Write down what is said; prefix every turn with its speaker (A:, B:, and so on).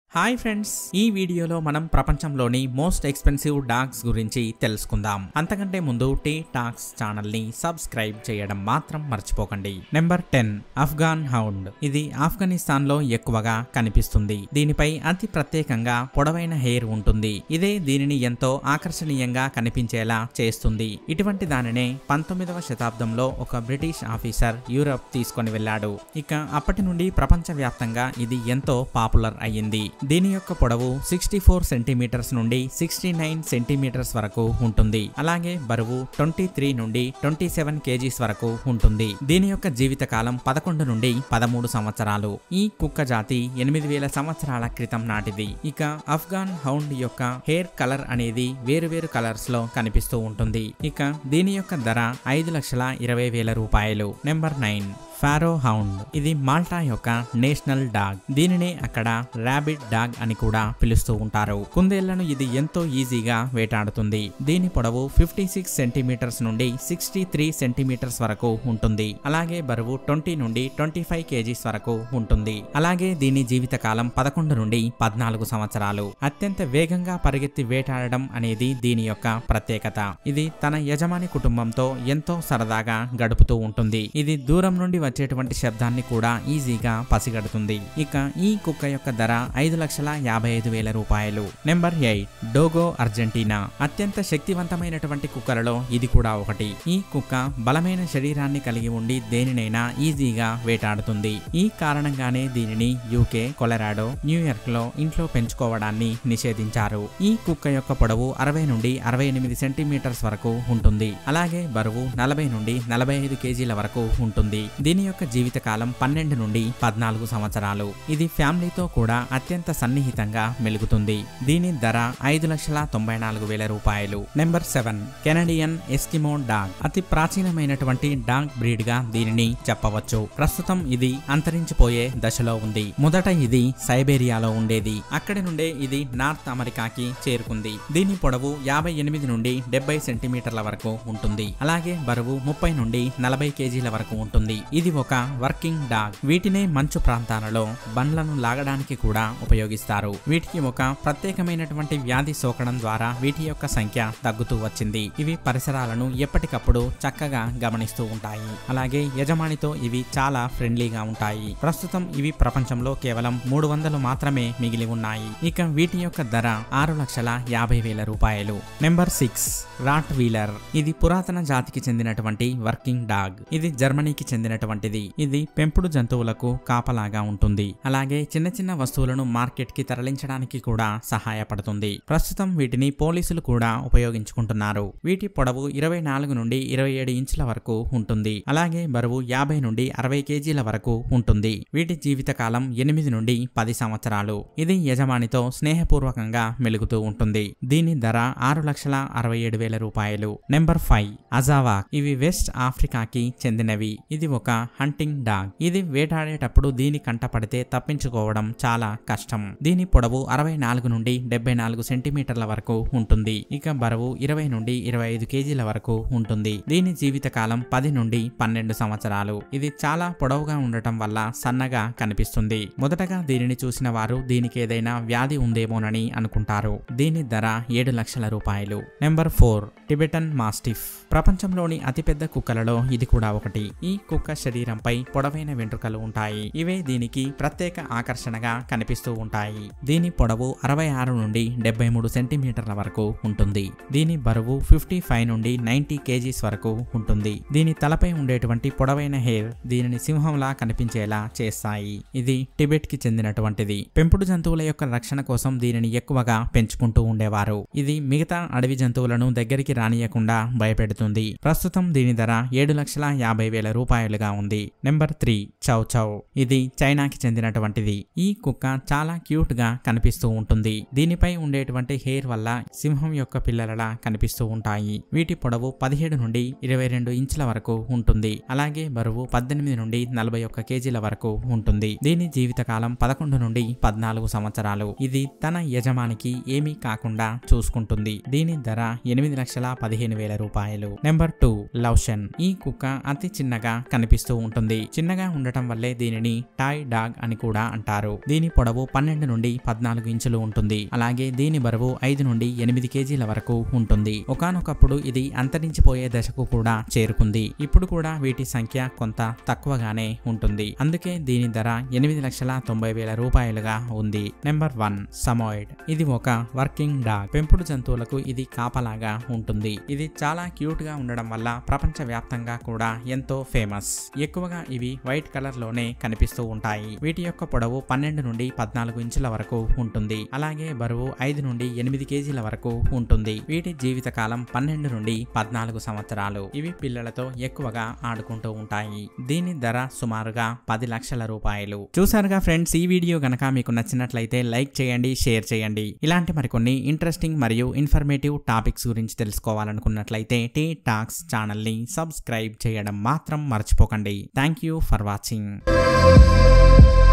A: hi friends ఈ వీడియోలో మనం ప్రపంచంలోని మోస్ట్ ఎక్స్పెన్సివ్ డాగ్స్ గురించి తెలుసుకుందాం అంతకంటే ముందు టీ టాక్స్ ఛానల్ ని సబ్స్క్రైబ్ చేయడం మాత్రం మర్చిపోకండి నెంబర్ టెన్ అఫ్ఘాన్ హౌండ్ ఇది ఆఫ్ఘనిస్తాన్ లో ఎక్కువగా కనిపిస్తుంది దీనిపై అతి ప్రత్యేకంగా పొడవైన హెయిర్ ఉంటుంది ఇదే దీనిని ఎంతో ఆకర్షణీయంగా కనిపించేలా చేస్తుంది ఇటువంటి దానినే పంతొమ్మిదవ శతాబ్దంలో ఒక బ్రిటిష్ ఆఫీసర్ యూరప్ తీసుకొని వెళ్ళాడు ఇక అప్పటి నుండి ప్రపంచవ్యాప్తంగా ఇది ఎంతో పాపులర్ అయ్యింది దీని యొక్క పొడవు సిక్స్టీ ఫోర్ సెంటీమీటర్స్ నుండి సిక్స్టీ నైన్ సెంటీమీటర్స్ వరకు ఉంటుంది అలాగే బరువు ట్వంటీ త్రీ నుండి ట్వంటీ సెవెన్ కేజీస్ వరకు ఉంటుంది దీని యొక్క జీవితకాలం పదకొండు నుండి పదమూడు సంవత్సరాలు ఈ కుక్క జాతి ఎనిమిది వేల సంవత్సరాల క్రితం నాటిది ఇక అఫ్ఘాన్ హౌండ్ యొక్క హెయిర్ కలర్ అనేది వేరువేరు కలర్స్ లో కనిపిస్తూ ఉంటుంది ఇక దీని యొక్క ధర ఐదు లక్షల ఇరవై వేల రూపాయలు నెంబర్ నైన్ ఫారో హౌండ్ ఇది మాల్టా యొక్క నేషనల్ డాగ్ దీనినే అక్కడ ర్యాబిట్ డాగ్ అని కూడా పిలుస్తూ ఉంటారు కుందేళ్లను ఇది ఎంతో ఈజీగా వేటాడుతుంది దీని పొడవు ఫిఫ్టీ సిక్స్ సెంటీమీటర్స్ నుండి సిక్స్టీ త్రీ సెంటీమీటర్స్ వరకు ఉంటుంది అలాగే బరువు ట్వంటీ నుండి ట్వంటీ ఫైవ్ కేజీస్ వరకు ఉంటుంది అలాగే దీని జీవితకాలం పదకొండు నుండి పద్నాలుగు సంవత్సరాలు అత్యంత వేగంగా పరిగెత్తి వేటాడడం అనేది దీని యొక్క ప్రత్యేకత ఇది తన యజమాని కుటుంబంతో ఎంతో సరదాగా గడుపుతూ ఉంటుంది ఇది దూరం నుండి వచ్చేటువంటి శబ్దాన్ని కూడా ఈజీగా పసిగడుతుంది ఇక ఈ కుక్క యొక్క ధర ఐదు లక్షల యాభై ఐదు వేల రూపాయలు నెంబర్ ఎయిట్ డోగో అర్జెంటీనా అత్యంత శక్తివంతమైనటువంటి కుక్కలలో ఇది కూడా ఒకటి ఈ కుక్క బలమైన శరీరాన్ని కలిగి ఉండి దేనినైనా ఈజీగా వేటాడుతుంది ఈ కారణంగానే దీనిని యూకే కొలరాడో న్యూయార్క్ లో ఇంట్లో పెంచుకోవడాన్ని నిషేధించారు ఈ కుక్క యొక్క పొడవు అరవై నుండి అరవై ఎనిమిది సెంటీమీటర్స్ వరకు ఉంటుంది అలాగే బరువు నలభై నుండి నలభై ఐదు కేజీల వరకు ఉంటుంది దీని యొక్క జీవితకాలం పన్నెండు నుండి పద్నాలుగు సంవత్సరాలు ఇది ఫ్యామిలీతో కూడా అత్యంత సన్నిహితంగా మెలుగుతుంది దీని ధర ఐదు లక్షల తొంభై నాలుగు వేల రూపాయలు number seven Canadian Eskimo dog అతి ప్రాచీనమైనటువంటి డాగ్ బ్రీడ్ గా దీనిని చెప్పవచ్చు ప్రస్తుతం ఇది అంతరించిపోయే దశలో ఉంది మొదట ఇది సైబేరియాలో ఉండేది అక్కడి నుండే ఇది నార్త్ అమెరికాకి చేరుకుంది దీని పొడవు యాభై ఎనిమిది నుండి డెబ్బై సెంటీమీటర్ల వరకు ఉంటుంది అలాగే బరువు ముప్పై నుండి నలభై కేజీల వరకు ఉంటుంది ఇది ఒక వర్కింగ్ డాగ్ వీటినే మంచు ప్రాంతాలలో బండ్లను లాగడానికి కూడా ఉపయోగిస్తారు వీటికి ఒక ప్రత్యేకమైనటువంటి వ్యాధి సోకడం ద్వారా వీటి యొక్క సంఖ్య తగ్గుతూ వచ్చింది ఇవి పరిసరాలను ఎప్పటికప్పుడు చక్కగా గమనిస్తూ ఉంటాయి అలాగే యజమానితో ఇవి చాలా ఫ్రెండ్లీగా ఉంటాయి ప్రస్తుతం ఇవి ప్రపంచంలో కేవలం మూడు వందలు మాత్రమే మిగిలి ఉన్నాయి ఇక వీటి యొక్క ధర ఆరు లక్షల యాభై వేల రూపాయలు నెంబర్ సిక్స్ రాట్ వీలర్ ఇది పురాతన జాతికి చెందినటువంటి వర్కింగ్ డాగ్ ఇది జర్మనీకి చెందినటువంటిది ఇది పెంపుడు జంతువులకు కాపలాగా ఉంటుంది అలాగే చిన్న చిన్న వస్తువులను మార్కెట్ కి తరలించడానికి కూడా సహాయపడుతుంది ప్రస్తుతం వీటిని పోలీసులు కూడా ఉపయోగించుకుంటున్నారు వీటి పొడవు ఇరవై నాలుగు నుండి ఇరవై ఏడు ఇంచుల వరకు ఉంటుంది అలాగే బరువు యాభై నుండి అరవై కేజీల వరకు ఉంటుంది వీటి జీవితకాలం ఎనిమిది నుండి పది సంవత్సరాలు ఇది యజమానితో స్నేహపూర్వకంగా మెలుగుతూ ఉంటుంది దీని ధర ఆరు లక్షల అరవై ఏడు వేల రూపాయలు నెంబర్ ఫైవ్ అజావా ఇవి వెస్ట్ ఆఫ్రికాకి చెందినవి ఇది ఒక హంటింగ్ డాగ్ ఇది వేటాడేటప్పుడు దీని కంట పడితే తప్పించుకోవడం చాలా కష్టం దీని పొడవు అరవై నాలుగు నుండి డెబ్బై నాలుగు సెంటీమీటర్ల వరకు ఉంటుంది ఇక బరువు ఇరవై నుండి ఇరవై ఐదు కేజీల వరకు ఉంటుంది దీని జీవితకాలం పది నుండి పన్నెండు సంవత్సరాలు ఇది చాలా పొడవుగా ఉండటం వల్ల సన్నగా కనిపిస్తుంది మొదటగా దీనిని చూసిన వారు దీనికి ఏదైనా వ్యాధి ఉందేమోనని అనుకుంటారు దీని ధర ఏడు లక్షల రూపాయలు నెంబర్ ఫోర్ టిబెటన్ మాస్టిఫ్ ప్రపంచంలోని అతిపెద్ద కుక్కలలో ఇది కూడా ఒకటి ఈ కుక్క శరీరంపై పొడవైన వెంట్రుకలు ఉంటాయి ఇవే దీనికి ప్రత్యేక ఆకర్షణగా కనిపిస్తూ ఉంటాయి దీని పొడవు అరవై ఆరు నుండి డెబ్బై మూడు సెంటీమీటర్ల వరకు ఉంటుంది దీని బరువు ఫిఫ్టీ ఫైవ్ నుండి నైన్టీ కేజీస్ వరకు ఉంటుంది దీని తలపై ఉండేటువంటి పొడవైన హెయిర్ దీనిని సింహంలా కనిపించేలా చేస్తాయి ఇది టిబెట్ కి చెందినటువంటిది పెంపుడు జంతువుల యొక్క రక్షణ కోసం దీనిని ఎక్కువగా పెంచుకుంటూ ఉండేవారు ఇది మిగతా అడవి జంతువులను దగ్గరికి రానియకుండా భయపెడుతుంది ప్రస్తుతం దీని ధర ఏడు లక్షల యాభై వేల రూపాయలుగా ఉంది నెంబర్ త్రీ చౌ చౌ ఇది చైనాకి చెందినటువంటిది ఈ కుక్క చాలా క్యూట్ గా కనిపిస్తూ ఉంటుంది దీనిపై ఉండేటువంటి హెయిర్ వల్ల సింహం యొక్క పిల్లలలా కనిపిస్తూ ఉంటాయి వీటి పొడవు పదిహేడు నుండి ఇరవై రెండు ఇంచుల వరకు ఉంటుంది అలాగే బరువు పద్దెనిమిది నుండి నలభై ఒక్క కేజీల వరకు ఉంటుంది దీని జీవితకాలం పదకొండు నుండి పద్నాలుగు సంవత్సరాలు ఇది తన యజమానికి ఏమీ కాకుండా చూసుకుంటుంది దీని ధర ఎనిమిది లక్షల పదిహేను వేల రూపాయలు నెంబర్ టూ లవ్షన్ ఈ కుక్క అతి చిన్నగా కనిపిస్తూ కనిపిస్తూ ఉంటుంది చిన్నగా ఉండటం వల్లే దీనిని టాయ్ డాగ్ అని కూడా అంటారు దీని పొడవు పన్నెండు నుండి పద్నాలుగు ఇంచులు ఉంటుంది అలాగే దీని బరువు ఐదు నుండి ఎనిమిది కేజీల వరకు ఉంటుంది ఒకానొకప్పుడు ఇది అంతరించిపోయే దశకు కూడా చేరుకుంది ఇప్పుడు కూడా వీటి సంఖ్య కొంత తక్కువగానే ఉంటుంది అందుకే దీని ధర ఎనిమిది లక్షల తొంభై వేల రూపాయలుగా ఉంది నెంబర్ వన్ సమోయిడ్ ఇది ఒక వర్కింగ్ డాగ్ పెంపుడు జంతువులకు ఇది కాపలాగా ఉంటుంది ఇది చాలా క్యూట్ గా ఉండడం వల్ల ప్రపంచ వ్యాప్తంగా కూడా ఎంతో ఫేమస్ ఎక్కువగా ఇవి వైట్ కలర్ లోనే కనిపిస్తూ ఉంటాయి వీటి యొక్క పొడవు పన్నెండు నుండి పద్నాలుగు ఇంచుల వరకు ఉంటుంది అలాగే బరువు ఐదు నుండి ఎనిమిది కేజీల వరకు ఉంటుంది వీటి జీవిత కాలం పన్నెండు నుండి పద్నాలుగు సంవత్సరాలు ఇవి పిల్లలతో ఎక్కువగా ఆడుకుంటూ ఉంటాయి దీని ధర సుమారుగా పది లక్షల రూపాయలు చూసారుగా ఫ్రెండ్స్ ఈ వీడియో గనక మీకు నచ్చినట్లయితే లైక్ చేయండి షేర్ చేయండి ఇలాంటి మరికొన్ని ఇంట్రెస్టింగ్ మరియు ఇన్ఫర్మేటివ్ టాపిక్స్ గురించి తెలుసుకోవాలనుకున్నట్లయితే టీ టాక్స్ ఛానల్ ని సబ్స్క్రైబ్ చేయడం మాత్రం మర్చిపోకండి థ్యాంక్ యూ ఫర్ వాచింగ్